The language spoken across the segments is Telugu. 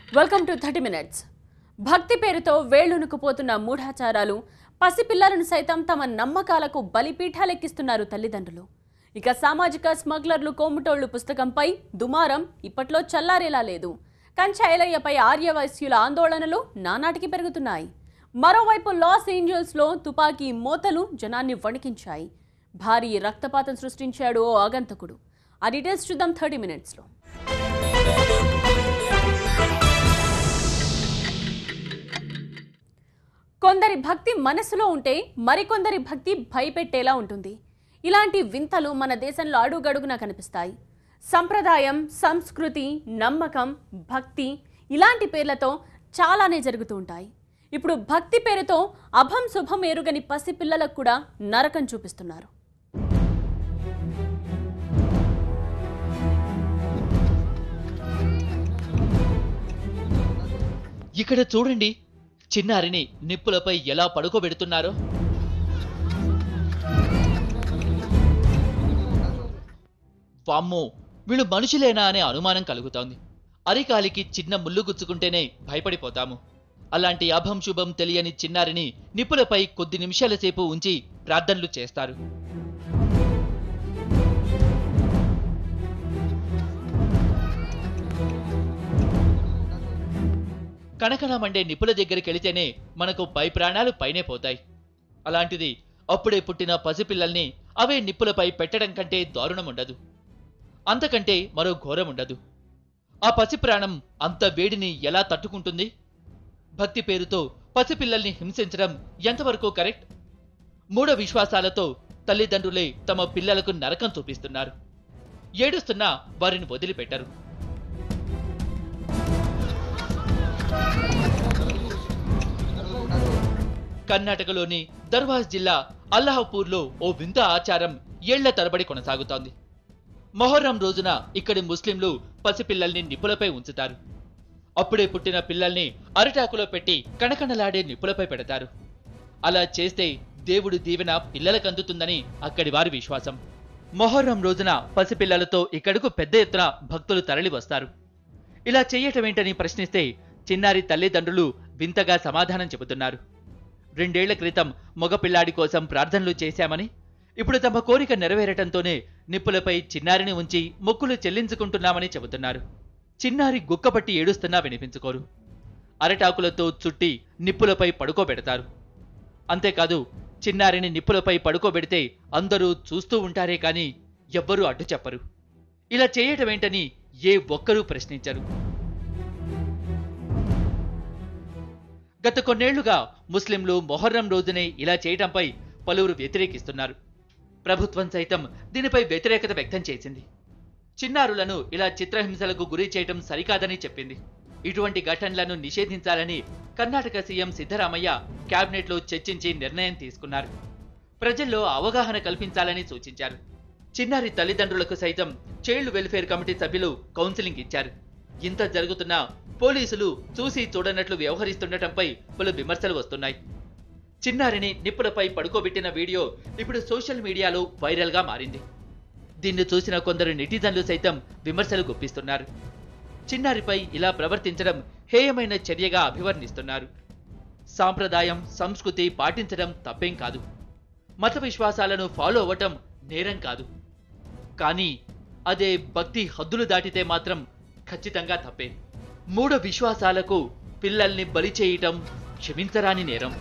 వెల్కమ్ టు థర్టీ మినిట్స్ భక్తి పేరుతో వేళ్లునుకుపోతున్న మూఢాచారాలు పసిపిల్లలను సైతం తమ నమ్మకాలకు బలిపీఠాలెక్కిస్తున్నారు తల్లిదండ్రులు ఇక సామాజిక స్మగ్లర్లు కోముటోళ్లు పుస్తకంపై దుమారం ఇప్పట్లో చల్లారేలా లేదు కంచైలయ్యపై ఆర్యవైశ్యుల ఆందోళనలు నానాటికి పెరుగుతున్నాయి మరోవైపు లాస్ ఏంజల్స్లో తుపాకీ మోతలు జనాన్ని వణికించాయి భారీ రక్తపాతం సృష్టించాడు ఓ ఆగంతకుడు ఆ డీటెయిల్స్ చూద్దాం థర్టీ మినిట్స్లో కొందరి భక్తి మనసులో ఉంటే మరికొందరి భక్తి భయపెట్టేలా ఉంటుంది ఇలాంటి వింతలు మన దేశంలో అడుగడుగునా కనిపిస్తాయి సంప్రదాయం సంస్కృతి నమ్మకం భక్తి ఇలాంటి పేర్లతో చాలానే జరుగుతూ ఉంటాయి ఇప్పుడు భక్తి పేరుతో అభం శుభం ఎరుగని పసిపిల్లలకు కూడా నరకం చూపిస్తున్నారు ఇక్కడ చూడండి చిన్నారిని నిప్పులపై ఎలా పడుకోబెడుతున్నారో వామ్మో వీళ్ళు మనుషులేనా అనే అనుమానం కలుగుతోంది అరికాలికి చిన్న ముళ్ళు గుచ్చుకుంటేనే భయపడిపోతాము అలాంటి అభం శుభం తెలియని చిన్నారిని నిప్పులపై కొద్ది నిమిషాల సేపు ఉంచి ప్రార్థనలు చేస్తారు కనకన మండే నిప్పుల దగ్గరికి వెళితేనే మనకు పై ప్రాణాలు పైనే పోతాయి అలాంటిది అప్పుడే పుట్టిన పసిపిల్లల్ని అవే నిప్పులపై పెట్టడం కంటే దారుణం ఉండదు అంతకంటే మరో ఘోరం ఉండదు ఆ పసి ప్రాణం అంత వేడిని ఎలా తట్టుకుంటుంది భక్తి పేరుతో పసిపిల్లల్ని హింసించడం ఎంతవరకు కరెక్ట్ మూఢ విశ్వాసాలతో తల్లిదండ్రులే తమ పిల్లలకు నరకం చూపిస్తున్నారు ఏడుస్తున్నా వారిని వదిలిపెట్టరు కర్ణాటకలోని దర్వాజ్ జిల్లా అల్లాహపూర్లో ఓ వింత ఆచారం ఏళ్ల తరబడి కొనసాగుతోంది మొహర్రం రోజున ఇక్కడి ముస్లింలు పసిపిల్లల్ని నిప్పులపై ఉంచుతారు అప్పుడే పుట్టిన పిల్లల్ని అరిటాకులో పెట్టి కణకణలాడే నిప్పులపై పెడతారు అలా చేస్తే దేవుడి దీవెన పిల్లలకు అందుతుందని అక్కడి వారి విశ్వాసం మొహర్రం రోజున పసిపిల్లలతో ఇక్కడకు పెద్ద ఎత్తున భక్తులు తరలి వస్తారు ఇలా చెయ్యటమేంటని ప్రశ్నిస్తే చిన్నారి తల్లిదండ్రులు వింతగా సమాధానం చెబుతున్నారు రెండేళ్ల క్రితం మగపిల్లాడి కోసం ప్రార్థనలు చేశామని ఇప్పుడు తమ కోరిక నెరవేరటంతోనే నిప్పులపై చిన్నారిని ఉంచి మొక్కులు చెల్లించుకుంటున్నామని చెబుతున్నారు చిన్నారి గుక్కపట్టి ఏడుస్తున్నా వినిపించుకోరు అరటాకులతో చుట్టి నిప్పులపై పడుకోబెడతారు అంతేకాదు చిన్నారిని నిప్పులపై పడుకోబెడితే అందరూ చూస్తూ ఉంటారే కాని ఎవ్వరూ అడ్డు చెప్పరు ఇలా చేయటమేంటని ఏ ఒక్కరూ ప్రశ్నించరు గత కొన్నేళ్లుగా ముస్లింలు మొహర్రం రోజునే ఇలా చేయటంపై పలువురు వ్యతిరేకిస్తున్నారు ప్రభుత్వం సైతం దీనిపై వ్యతిరేకత వ్యక్తం చేసింది చిన్నారులను ఇలా చిత్రహింసలకు గురి చేయటం సరికాదని చెప్పింది ఇటువంటి ఘటనలను నిషేధించాలని కర్ణాటక సీఎం సిద్ధరామయ్య కేబినెట్లో చర్చించి నిర్ణయం తీసుకున్నారు ప్రజల్లో అవగాహన కల్పించాలని సూచించారు చిన్నారి తల్లిదండ్రులకు సైతం చైల్డ్ వెల్ఫేర్ కమిటీ సభ్యులు కౌన్సిలింగ్ ఇచ్చారు ఇంత జరుగుతున్నా పోలీసులు చూసి చూడనట్లు వ్యవహరిస్తుండటంపై పలు విమర్శలు వస్తున్నాయి చిన్నారిని నిప్పులపై పడుకోబెట్టిన వీడియో ఇప్పుడు సోషల్ మీడియాలో వైరల్గా మారింది దీన్ని చూసిన కొందరు నెటిజన్లు సైతం విమర్శలు గుప్పిస్తున్నారు చిన్నారిపై ఇలా ప్రవర్తించడం హేయమైన చర్యగా అభివర్ణిస్తున్నారు సాంప్రదాయం సంస్కృతి పాటించడం తప్పేం కాదు మత విశ్వాసాలను ఫాలో అవ్వటం నేరం కాదు కానీ అదే భక్తి హద్దులు దాటితే మాత్రం ఖచ్చితంగా తప్పే మూఢ విశ్వాసాలకు పిల్లల్ని బలి చేయటం క్షమించరాని నేరం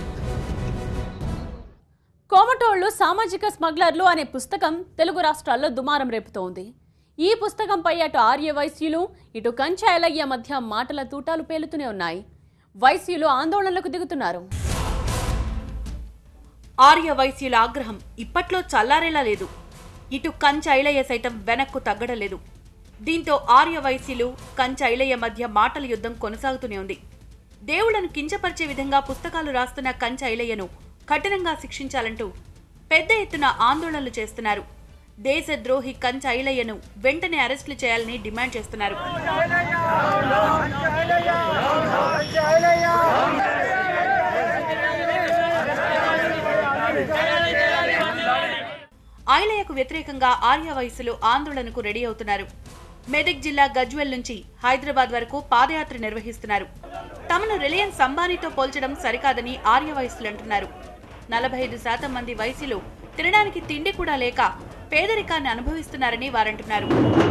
కోమటోళ్లు సామాజిక స్మగ్లర్లు అనే పుస్తకం తెలుగు రాష్ట్రాల్లో దుమారం రేపుతోంది ఈ పుస్తకంపై అటు ఆర్య వైశ్యులు ఇటు కంచాయలయ్య మధ్య మాటల తూటాలు పేలుతూనే ఉన్నాయి వైశ్యులు ఆందోళనలకు దిగుతున్నారు ఆర్య వైశ్యుల ఆగ్రహం ఇప్పట్లో చల్లారేలా లేదు ఇటు కంచైలయ్య సైతం వెనక్కు తగ్గడలేదు దీంతో ఆర్య వైశ్యులు కంచైలయ్య మధ్య మాటల యుద్ధం కొనసాగుతూనే ఉంది దేవుళ్లను కించపరిచే విధంగా పుస్తకాలు రాస్తున్న కంచైలయ్యను కఠినంగా శిక్షించాలంటూ పెద్ద ఎత్తున ఆందోళనలు చేస్తున్నారు దేశద్రోహి కంచైలయ్యను వెంటనే అరెస్టులు చేయాలని డిమాండ్ చేస్తున్నారు ఐలయ్యకు వ్యతిరేకంగా ఆర్య వయసులో ఆందోళనకు రెడీ అవుతున్నారు మెదక్ జిల్లా గజ్వెల్ నుంచి హైదరాబాద్ వరకు పాదయాత్ర నిర్వహిస్తున్నారు తమను రిలయన్స్ అంబానీతో పోల్చడం సరికాదని ఆర్య వయసులు అంటున్నారు నలభై ఐదు శాతం మంది వయసులు తినడానికి తిండి కూడా లేక పేదరికాన్ని అనుభవిస్తున్నారని వారంటున్నారు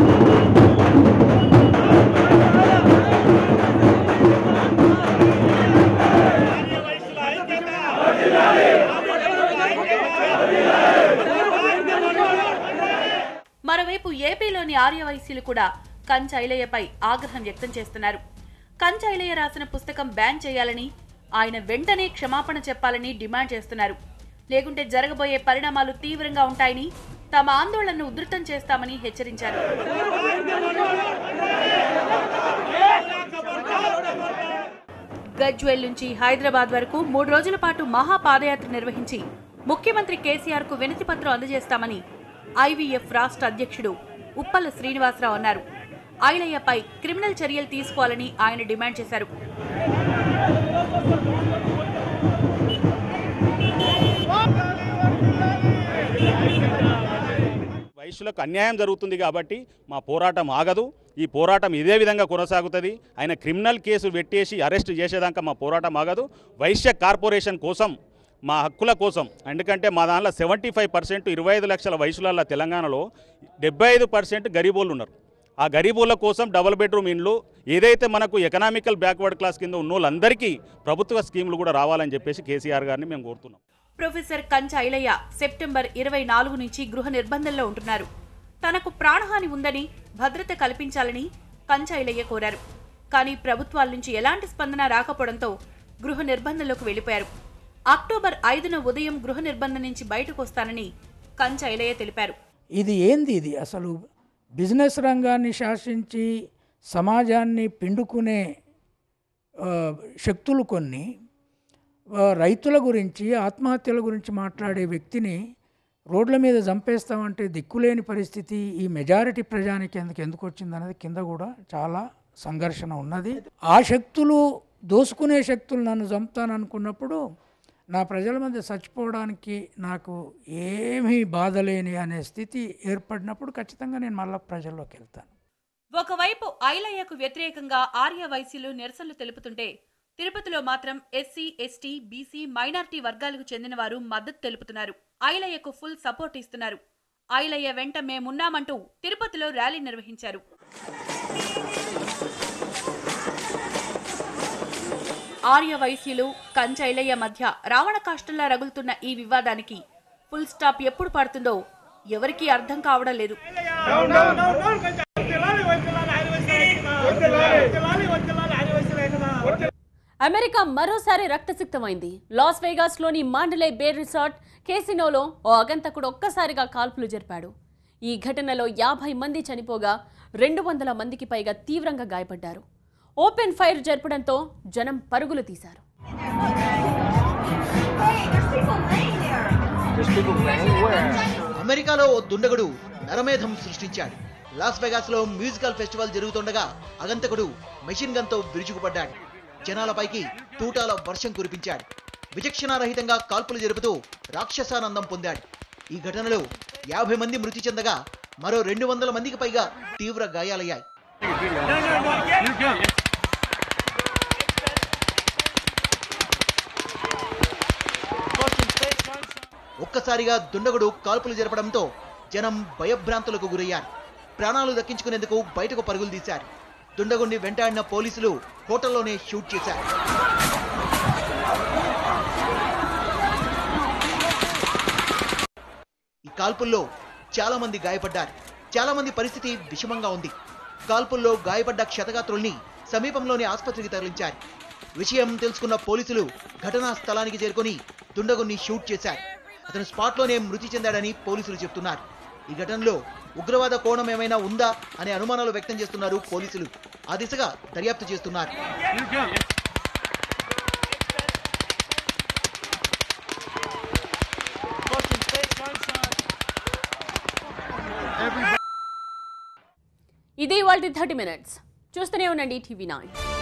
మరోవైపు ఏపీలోని ఆర్యవైశ్యులు కూడా కంచైలయ్యపై ఆగ్రహం వ్యక్తం చేస్తున్నారు కంచైలయ్య రాసిన పుస్తకం బ్యాన్ చేయాలని ఆయన వెంటనే క్షమాపణ చెప్పాలని డిమాండ్ చేస్తున్నారు లేకుంటే జరగబోయే పరిణామాలు తీవ్రంగా ఉంటాయని తమ ఆందోళనను ఉధృతం చేస్తామని హెచ్చరించారు గజ్వేల్ నుంచి హైదరాబాద్ వరకు మూడు రోజుల పాటు మహా పాదయాత్ర నిర్వహించి ముఖ్యమంత్రి కేసీఆర్ కు వినతి పత్రం అందజేస్తామని ఐవీఎఫ్ రాష్ట్ర అధ్యక్షుడు ఉప్పల శ్రీనివాసరావు అన్నారు ఐలయ్యపై క్రిమినల్ చర్యలు తీసుకోవాలని ఆయన డిమాండ్ చేశారు వైశ్యులకు అన్యాయం జరుగుతుంది కాబట్టి మా పోరాటం ఆగదు ఈ పోరాటం ఇదే విధంగా కొనసాగుతుంది ఆయన క్రిమినల్ కేసు పెట్టేసి అరెస్ట్ చేసేదాకా మా పోరాటం ఆగదు వైశ్య కార్పొరేషన్ కోసం మా హక్కుల కోసం ఎందుకంటే మా దాంట్లో సెవెంటీ ఫైవ్ పర్సెంట్ ఇరవై ఐదు లక్షల వయసుల తెలంగాణలో డెబ్బై ఐదు పర్సెంట్ గరీబోళ్ళు ఉన్నారు ఆ గరీబుల కోసం డబుల్ బెడ్రూమ్ ఇండ్లు ఏదైతే మనకు ఎకనామికల్ బ్యాక్వర్డ్ క్లాస్ కింద ఉన్న వాళ్ళందరికీ ప్రభుత్వ స్కీములు కూడా రావాలని చెప్పేసి కేసీఆర్ గారిని మేము కోరుతున్నాం ప్రొఫెసర్ కంచ ఐలయ్య సెప్టెంబర్ ఇరవై నాలుగు నుంచి గృహ నిర్బంధంలో ఉంటున్నారు తనకు ప్రాణహాని ఉందని భద్రత కల్పించాలని కంచ ఐలయ్య కోరారు కానీ ప్రభుత్వాల నుంచి ఎలాంటి స్పందన రాకపోవడంతో గృహ నిర్బంధంలోకి వెళ్లిపోయారు అక్టోబర్ ఐదున ఉదయం గృహ నిర్బంధం నుంచి బయటకు వస్తానని కంచ ఐలయ్య తెలిపారు ఇది ఏంది ఇది అసలు బిజినెస్ రంగాన్ని శాసించి సమాజాన్ని పిండుకునే ఆ, శక్తులు కొన్ని ఆ, రైతుల గురించి ఆత్మహత్యల గురించి మాట్లాడే వ్యక్తిని రోడ్ల మీద చంపేస్తామంటే దిక్కులేని పరిస్థితి ఈ మెజారిటీ ప్రజానికి ఎందుకు ఎందుకు వచ్చిందనేది కింద కూడా చాలా సంఘర్షణ ఉన్నది ఆ శక్తులు దోసుకునే శక్తులు నన్ను చంపుతాననుకున్నప్పుడు నా ప్రజల మధ్య చచ్చిపోవడానికి నాకు ఏమీ బాధ లేని అనే స్థితి ఏర్పడినప్పుడు ఖచ్చితంగా నేను మళ్ళీ ప్రజల్లోకి వెళ్తాను ఒకవైపు ఐలయ్యకు వ్యతిరేకంగా ఆర్య వైశ్యులు నిరసనలు తెలుపుతుంటే తిరుపతిలో మాత్రం ఎస్సీ ఎస్టీ బీసీ మైనార్టీ వర్గాలకు చెందిన వారు మద్దతు తెలుపుతున్నారు ఐలయ్యకు ఫుల్ సపోర్ట్ ఇస్తున్నారు ఐలయ్య వెంట మేమున్నామంటూ తిరుపతిలో ర్యాలీ నిర్వహించారు ఆర్య వైశ్యులు కంచైలయ్య మధ్య రావణ కాష్టంలా రగులుతున్న ఈ వివాదానికి ఫుల్ స్టాప్ ఎప్పుడు పడుతుందో ఎవరికీ అర్థం కావడం లేదు అమెరికా మరోసారి రక్తసిక్తమైంది లాస్ వేగాస్లోని మాండలే బే రిసార్ట్ కేసినోలో ఓ అగంతకుడు ఒక్కసారిగా కాల్పులు జరిపాడు ఈ ఘటనలో యాభై మంది చనిపోగా రెండు వందల మందికి పైగా తీవ్రంగా గాయపడ్డారు ఓపెన్ ఫైర్ జరపడంతో జనం పరుగులు తీశారు అమెరికాలో ఓ దుండగుడు నరమేధం సృష్టించాడు లాస్ వెగాస్ లో మ్యూజికల్ ఫెస్టివల్ జరుగుతుండగా అగంతకుడు మెషిన్ గన్ తో విరుచుకుపడ్డాడు జనాలపైకి తూటాల వర్షం కురిపించాడు విచక్షణారహితంగా కాల్పులు జరుపుతూ రాక్షసానందం పొందాడు ఈ ఘటనలో యాభై మంది మృతి చెందగా మరో రెండు వందల మందికి పైగా తీవ్ర గాయాలయ్యాయి ఒక్కసారిగా దుండగుడు కాల్పులు జరపడంతో జనం భయభ్రాంతులకు గురయ్యారు ప్రాణాలు దక్కించుకునేందుకు బయటకు పరుగులు తీశారు దుండగుడిని వెంటాడిన పోలీసులు హోటల్లోనే షూట్ చేశారు ఈ కాల్పుల్లో చాలా మంది గాయపడ్డారు చాలా మంది పరిస్థితి విషమంగా ఉంది కాల్పుల్లో గాయపడ్డ క్షతగాత్రుల్ని సమీపంలోని ఆసుపత్రికి తరలించారు విషయం తెలుసుకున్న పోలీసులు ఘటనా స్థలానికి చేరుకొని దుండగుణ్ణి షూట్ చేశారు అతను స్పాట్లోనే మృతి చెందాడని పోలీసులు చెప్తున్నారు ఈ ఘటనలో ఉగ్రవాద కోణం ఏమైనా ఉందా అనే అనుమానాలు వ్యక్తం చేస్తున్నారు పోలీసులు ఆ దిశగా దర్యాప్తు చేస్తున్నారు ఇది వాళ్ళ థర్టీ మినిట్స్ చూస్తూనే ఉండండి టీవీ నైన్